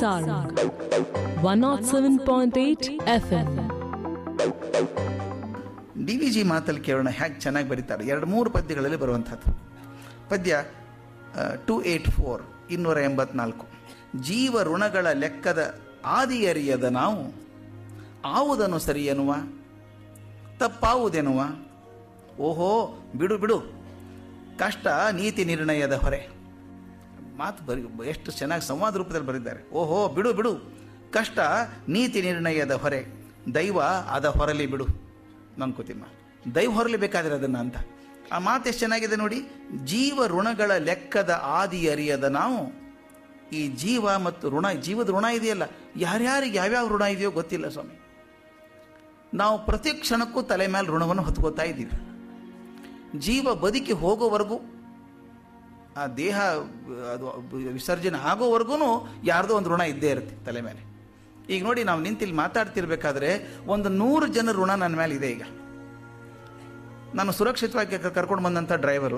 Sarang 107.8 FM. D V G ಮಾತಲ್ಲಿ ಕೇಳೋಣ ಹೇಗೆ ಚೆನ್ನಾಗಿ ಬರೀತಾರೆ ಎರಡು ಮೂರು ಪದ್ಯಗಳಲ್ಲಿ ಬರುವಂಥದ್ದು ಪದ್ಯ ಟು ಏಟ್ ಫೋರ್ ಇನ್ನೂರ ಎಂಬತ್ನಾಲ್ಕು ಜೀವ ಋಣಗಳ ಲೆಕ್ಕದ ಆದಿಯರಿಯದ ನಾವು ಆವುದನ್ನು ಸರಿ ಎನ್ನುವ ತಪ್ಪಾವುದೆನ್ನುವ ಓಹೋ ಬಿಡು ಬಿಡು ಕಷ್ಟ ನೀತಿ ನಿರ್ಣಯದ ಹೊರೆ ಮಾತು ಬರಿ ಎಷ್ಟು ಚೆನ್ನಾಗಿ ಸಂವಾದ ರೂಪದಲ್ಲಿ ಬರೆದಿದ್ದಾರೆ ಓಹೋ ಬಿಡು ಬಿಡು ಕಷ್ಟ ನೀತಿ ನಿರ್ಣಯದ ಹೊರೆ ದೈವ ಅದ ಹೊರಲಿ ಬಿಡು ನನ್ಕೋತಿಮ್ಮ ದೈವ ಹೊರಲಿ ಬೇಕಾದ್ರೆ ಅದನ್ನು ಅಂತ ಆ ಮಾತು ಎಷ್ಟು ಚೆನ್ನಾಗಿದೆ ನೋಡಿ ಜೀವ ಋಣಗಳ ಲೆಕ್ಕದ ಆದಿ ಅರಿಯದ ನಾವು ಈ ಜೀವ ಮತ್ತು ಋಣ ಜೀವದ ಋಣ ಇದೆಯಲ್ಲ ಯಾರ್ಯಾರಿಗೆ ಯಾವ್ಯಾವ ಋಣ ಇದೆಯೋ ಗೊತ್ತಿಲ್ಲ ಸ್ವಾಮಿ ನಾವು ಪ್ರತಿ ಕ್ಷಣಕ್ಕೂ ತಲೆ ಮೇಲೆ ಋಣವನ್ನು ಹೊತ್ಕೋತಾ ಇದ್ದೀವಿ ಜೀವ ಬದುಕಿ ಹೋಗೋವರೆಗೂ ಆ ದೇಹ ಅದು ವಿಸರ್ಜನೆ ಆಗೋವರೆಗೂ ಯಾರ್ದೋ ಒಂದು ಋಣ ಇದ್ದೇ ಇರುತ್ತೆ ತಲೆ ಮೇಲೆ ಈಗ ನೋಡಿ ನಾವು ನಿಂತಿಲ್ಲಿ ಮಾತಾಡ್ತಿರ್ಬೇಕಾದ್ರೆ ಒಂದು ನೂರು ಜನ ಋಣ ನನ್ನ ಮೇಲೆ ಇದೆ ಈಗ ನಾನು ಸುರಕ್ಷಿತವಾಗಿ ಕ- ಕರ್ಕೊಂಡು ಬಂದಂಥ ಡ್ರೈವರು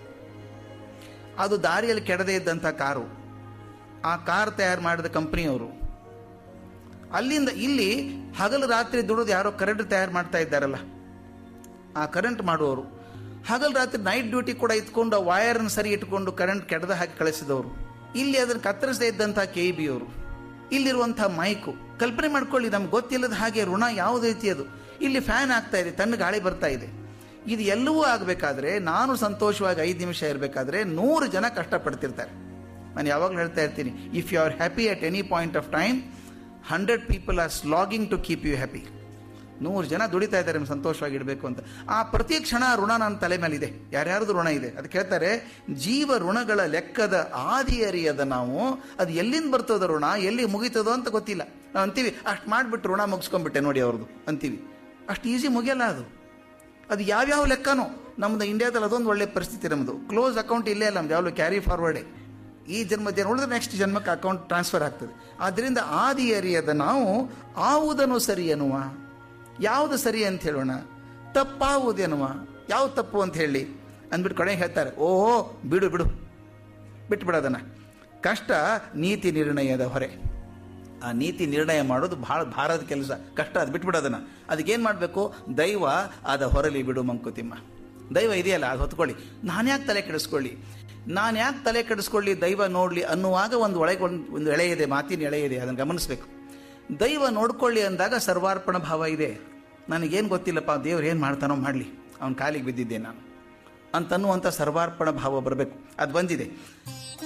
ಅದು ದಾರಿಯಲ್ಲಿ ಕೆಡದೇ ಇದ್ದಂಥ ಕಾರು ಆ ಕಾರ್ ತಯಾರು ಮಾಡಿದ ಕಂಪ್ನಿಯವರು ಅಲ್ಲಿಂದ ಇಲ್ಲಿ ಹಗಲು ರಾತ್ರಿ ದುಡಿದು ಯಾರೋ ಕರೆಂಟ್ ತಯಾರು ಮಾಡ್ತಾ ಇದ್ದಾರಲ್ಲ ಆ ಕರೆಂಟ್ ಮಾಡುವವರು ಹಗಲು ರಾತ್ರಿ ನೈಟ್ ಡ್ಯೂಟಿ ಕೂಡ ಇಟ್ಕೊಂಡು ಆ ವೈರನ್ನು ಸರಿ ಇಟ್ಕೊಂಡು ಕರೆಂಟ್ ಕೆಡದ ಹಾಕಿ ಕಳಿಸಿದವರು ಇಲ್ಲಿ ಅದನ್ನು ಕತ್ತರಿಸದೇ ಇದ್ದಂಥ ಕೆ ಬಿ ಅವರು ಇಲ್ಲಿರುವಂಥ ಮೈಕು ಕಲ್ಪನೆ ಮಾಡ್ಕೊಳ್ಳಿ ನಮ್ಗೆ ಗೊತ್ತಿಲ್ಲದ ಹಾಗೆ ಋಣ ಯಾವುದು ರೀತಿ ಅದು ಇಲ್ಲಿ ಫ್ಯಾನ್ ಆಗ್ತಾ ಇದೆ ತನ್ನ ಗಾಳಿ ಬರ್ತಾ ಇದೆ ಇದು ಎಲ್ಲವೂ ಆಗಬೇಕಾದ್ರೆ ನಾನು ಸಂತೋಷವಾಗಿ ಐದು ನಿಮಿಷ ಇರಬೇಕಾದ್ರೆ ನೂರು ಜನ ಕಷ್ಟಪಡ್ತಿರ್ತಾರೆ ನಾನು ಯಾವಾಗಲೂ ಹೇಳ್ತಾ ಇರ್ತೀನಿ if you are happy at any point of time hundred people are slogging to keep you happy ನೂರು ಜನ ದುಡಿತಾ ಇದ್ದಾರೆ ನಿಮ್ಗೆ ಸಂತೋಷವಾಗಿ ಇಡಬೇಕು ಅಂತ ಆ ಪ್ರತಿ ಕ್ಷಣ ಋಣ ನನ್ನ ತಲೆ ಮೇಲಿದೆ ಯಾರ್ಯಾರ್ದು ಋಣ ಇದೆ ಅದು ಕೇಳ್ತಾರೆ ಜೀವ ಋಣಗಳ ಲೆಕ್ಕದ ಆದಿ ಅರಿಯದ ನಾವು ಅದು ಎಲ್ಲಿಂದ ಬರ್ತದ ಋಣ ಎಲ್ಲಿ ಮುಗಿತದೋ ಅಂತ ಗೊತ್ತಿಲ್ಲ ನಾವು ಅಂತೀವಿ ಅಷ್ಟು ಮಾಡಿಬಿಟ್ಟು ಋಣ ಮುಗಿಸ್ಕೊಂಡ್ಬಿಟ್ಟೆ ನೋಡಿ ಅವ್ರದ್ದು ಅಂತೀವಿ ಅಷ್ಟು ಈಸಿ ಮುಗಿಯಲ್ಲ ಅದು ಅದು ಯಾವ್ಯಾವ ಲೆಕ್ಕನೋ ನಮ್ದು ಇಂಡಿಯಾದಲ್ಲಿ ಅದೊಂದು ಒಳ್ಳೆ ಪರಿಸ್ಥಿತಿ ನಮ್ಮದು ಕ್ಲೋಸ್ ಅಕೌಂಟ್ ಇಲ್ಲೇ ಅಲ್ಲ ನಮ್ದು ಯಾವಾಗಲೂ ಕ್ಯಾರಿ ಫಾರ್ವರ್ಡೇ ಈ ಜನ್ಮದ ಉಳಿದ್ರೆ ನೆಕ್ಸ್ಟ್ ಜನ್ಮಕ್ಕೆ ಅಕೌಂಟ್ ಟ್ರಾನ್ಸ್ಫರ್ ಆಗ್ತದೆ ಆದ್ದರಿಂದ ಆದಿ ಅರಿಯದ ನಾವು ಆವುದನ್ನು ಸರಿ ಎನ್ನುವ ಯಾವುದು ಸರಿ ಅಂತ ಹೇಳೋಣ ತಪ್ಪಾವುದೇನುವ ಯಾವ ತಪ್ಪು ಅಂತ ಹೇಳಿ ಅಂದ್ಬಿಟ್ಟು ಕಡೆ ಹೇಳ್ತಾರೆ ಓಹೋ ಬಿಡು ಬಿಡು ಬಿಟ್ಟು ಬಿಡೋದನ್ನ ಕಷ್ಟ ನೀತಿ ನಿರ್ಣಯದ ಹೊರೆ ಆ ನೀತಿ ನಿರ್ಣಯ ಮಾಡೋದು ಭಾಳ ಭಾರದ ಕೆಲಸ ಕಷ್ಟ ಅದು ಬಿಟ್ಬಿಡೋದನ್ನ ಅದಕ್ಕೇನು ಮಾಡಬೇಕು ದೈವ ಅದ ಹೊರಲಿ ಬಿಡು ಮಂಕುತಿಮ್ಮ ದೈವ ಇದೆಯಲ್ಲ ಅದು ಹೊತ್ಕೊಳ್ಳಿ ನಾನು ಯಾಕೆ ತಲೆ ಕೆಡಿಸ್ಕೊಳ್ಳಿ ನಾನು ಯಾಕೆ ತಲೆ ಕೆಡಿಸ್ಕೊಳ್ಳಿ ದೈವ ನೋಡಲಿ ಅನ್ನುವಾಗ ಒಂದು ಒಳಗೆ ಒಂದು ಒಂದು ಎಳೆ ಇದೆ ಮಾತಿನ ಎಳೆ ಇದೆ ಅದನ್ನು ಗಮನಿಸಬೇಕು ದೈವ ನೋಡ್ಕೊಳ್ಳಿ ಅಂದಾಗ ಸರ್ವಾರ್ಪಣ ಭಾವ ಇದೆ ನನಗೇನು ಗೊತ್ತಿಲ್ಲಪ್ಪ ದೇವ್ರು ಏನು ಮಾಡ್ತಾನೋ ಮಾಡಲಿ ಅವನ ಕಾಲಿಗೆ ಬಿದ್ದಿದ್ದೆ ನಾನು ಅಂತನ್ನುವಂಥ ಸರ್ವಾರ್ಪಣ ಭಾವ ಬರಬೇಕು ಅದು ಬಂದಿದೆ